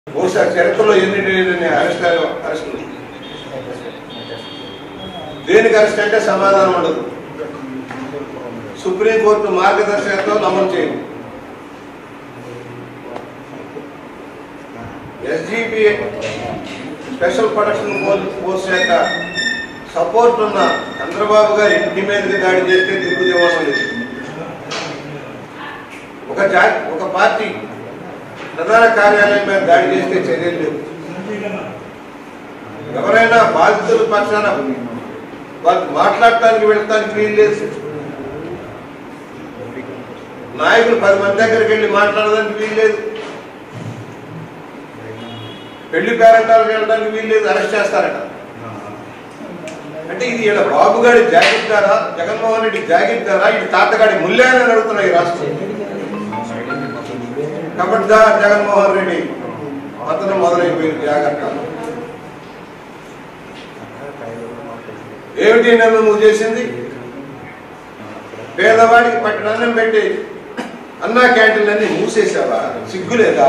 బహుశా చరిత్రలో ఎన్ని లేని అరెస్ట్ అరెస్టులు దేనికి అరెస్ట్ అంటే సమాధానం ఉండదు సుప్రీంకోర్టు మార్గదర్శకత్వం నమోదు చేయండి ఎస్జీపీ స్పెషల్ ప్రొటెక్షన్ ఫోర్స్ యొక్క సపోర్ట్ ఉన్న చంద్రబాబు గారి ఇంటి మీదకి దాడి చేస్తే దిగ్గుదేవడం లేదు ఒక జా ఒక పార్టీ ప్రధాన కార్యాలయం మీద దాడి చేస్తే చర్యలు లేవు ఎవరైనా బాధితుల పక్షాన వాళ్ళు మాట్లాడటానికి వెళ్ళటానికి వీలు లేదు నాయకులు పది మంది దగ్గరికి వెళ్ళి మాట్లాడడానికి వీలు లేదు పెళ్లి పేరెంటాలకు వెళ్ళడానికి వీలు లేదు అరెస్ట్ చేస్తారట అంటే ఇది ఇలా బాబుగాడి జాకెట్ గారా జగన్మోహన్ రెడ్డి జాకెట్ గారా ఇది తాతగాడి ముల్యాన్ని అడుగుతున్నాయి ఈ రాష్ట్రం కబడ్డా జగన్మోహన్ రెడ్డి అతను మొదలైపోయింది జాగ్రత్త ఏమిటి నన్ను నువ్వు చేసింది పేదవాడికి పట్టిన అన్నం పెట్టి అన్నా క్యాంటీన్లన్నీ మూసేసావా సిగ్గులేదా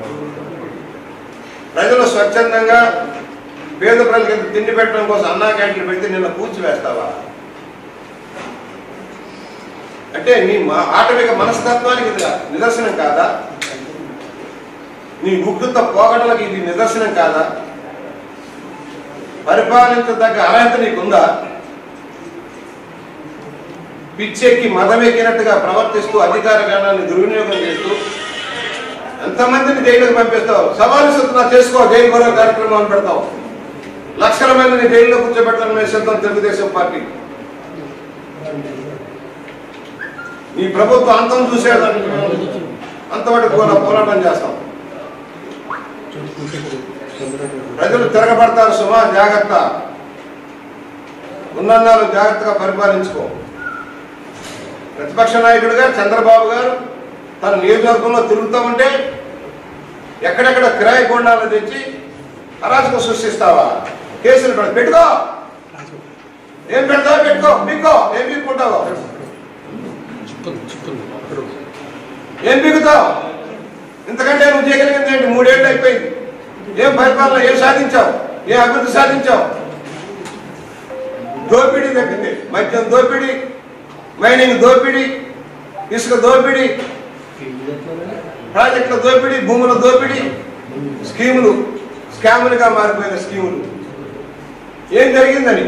ప్రజలు స్వచ్ఛందంగా పేద ప్రజలకు తిండి పెట్టడం కోసం అన్నా క్యాంటీన్ పెడితే నిన్న పూడ్చి వేస్తావా అంటే నీ మా ఆటవిక మనస్తత్వానికి ఇది నిదర్శనం కాదా నీ ఉగ్రత పోగడలకు ఇది నిదర్శనం కాదా పరిపాలించదగ్గ అర్హత నీకుందా పిచ్చెక్కి మదమెక్కినట్టుగా ప్రవర్తిస్తూ అధికార గణాన్ని దుర్వినియోగం చేస్తూ ఎంతమందిని జైలుకు పంపిస్తావు సవాలు సుత్తున్నా చేసుకో జైలు మరో కార్యక్రమాలు పెడతావు లక్షల మందిని జైల్లో కూర్చోబెట్టాలనే సిద్ధం తెలుగుదేశం పార్టీ నీ ప్రభుత్వం అంతం చూసేదానికి అంతవరకు కూడా పోరాటం చేస్తాం ప్రజలు తిరగబడతారు సుమా జాగ్రత్త ఉన్నన్నాళ్ళు జాగ్రత్తగా పరిపాలించుకో ప్రతిపక్ష నాయకుడిగా చంద్రబాబు గారు తన నియోజకవర్గంలో తిరుగుతూ ఉంటే ఎక్కడెక్కడ కిరాయి కొండాలు తెచ్చి అరాచకం సృష్టిస్తావా కేసులు పెడ- పెట్టుకో ఏం పెడతావో పెట్టుకో పీక్కో ఏం పీక్కుంటావో ఏం పీకుతావు ఇంతకంటే నువ్వు చేయగలిగింది ఏంటి మూడేళ్ళు అయిపోయింది ఏం పరిపాలన ఏం సాధించావు ఏం అభివృద్ధి సాధించావు దోపిడీ తప్పింది మద్యం దోపిడీ మైనింగ్ దోపిడీ ఇసుక దోపిడీ ప్రాజెక్టుల దోపిడీ భూముల దోపిడీ స్కీములు స్కాములుగా మారిపోయిన స్కీములు ఏం జరిగిందని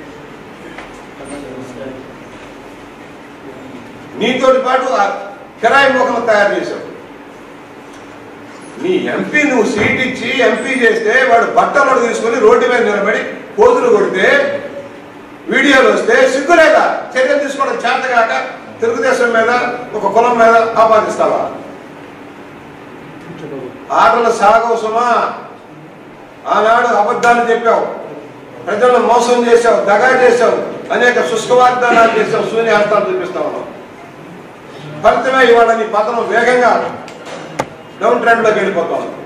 నీతోటి పాటు ఆ కిరాయి మొక్కలు తయారు చేశావు నీ ఎంపీ నువ్వు సీట్ ఇచ్చి ఎంపీ చేస్తే వాడు బట్టలు తీసుకొని రోడ్డు మీద నిలబడి కోతులు కొడితే వీడియోలు వస్తే సిగ్గులేదా చర్యలు తీసుకోవడం చేతగాక తెలుగుదేశం మీద ఒక కులం మీద ఆపాదిస్తావా ఆటలు సాగవు సుమా ఆనాడు అబద్ధాలు చెప్పావు ప్రజలను మోసం చేశావు దగా చేశావు అనేక శుష్క వాగ్దానాలు చేశావు శూన్యాస్తాలు చూపిస్తావు ఫలితమే ఇవాళ నీ పతనం వేగంగా డౌన్ ట్రెండ్లోకి వెళ్ళిపోతాం